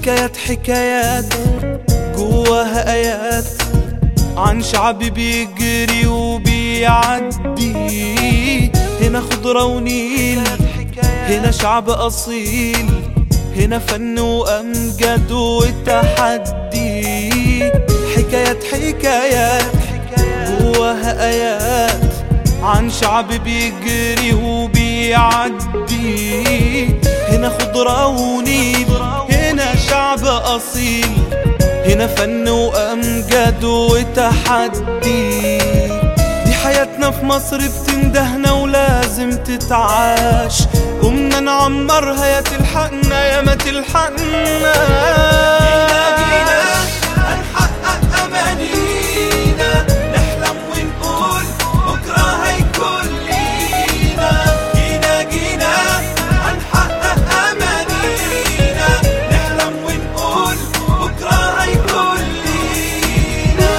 حكايات حكايات جواها آيات عن شعب بيجري وبيعدي هنا خضرة ونيل هنا شعب أصيل هنا فن وأمجد وتحدي حكايات حكايات جواها آيات عن شعب بيجري وبيعدي هنا خضرة ونيل هنا شعب أصيل هنا فن وأمجد وتحدي دي حياتنا في مصر بتندهنا ولازم تتعاش قمنا نعمرها يا تلحقنا يا ما تلحقنا هنحقق أمانينا نحلم ونقول بكرة هيكون لينا جينا جينا هنحقق أمانينا نحلم ونقول بكرة هيكون لينا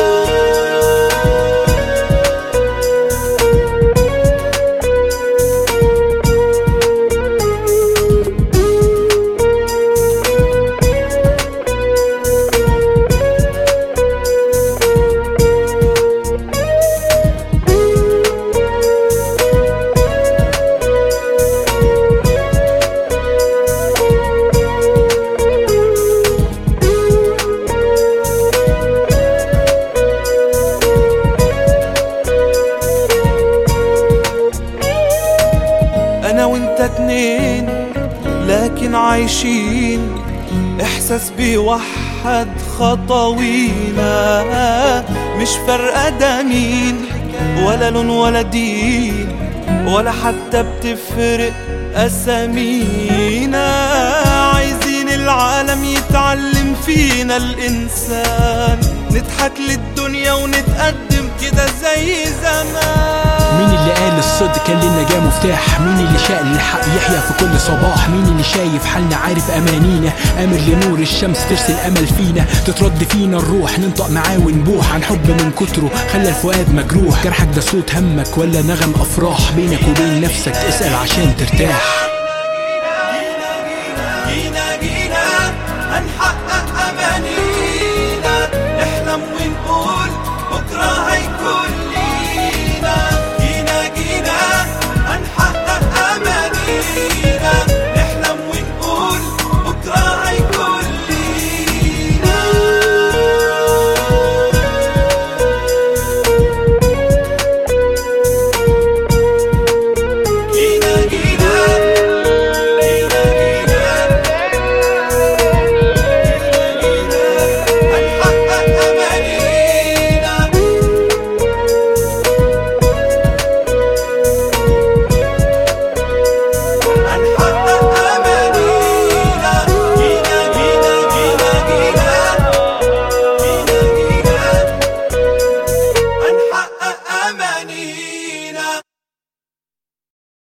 انا وانت اتنين لكن عايشين احساس بيوحد خطوينا مش فارقة ده مين ولا لون ولا دين ولا حتى بتفرق اسامينا عايزين العالم يتعلم فينا الانسان نضحك للدنيا ونتقدم كده زي زمان مين اللي قال الصدق كان للنجاة مفتاح مين اللي شاء للحق يحيا في كل صباح مين اللي شايف حالنا عارف امانينا امر لنور الشمس ترسل امل فينا تترد فينا الروح ننطق معاه ونبوح عن حب من كتره خلى الفؤاد مجروح جرحك ده صوت همك ولا نغم افراح بينك وبين نفسك اسال عشان ترتاح جينا جينا هنحقق أمانينا نحلم ونقول بكرة هيكون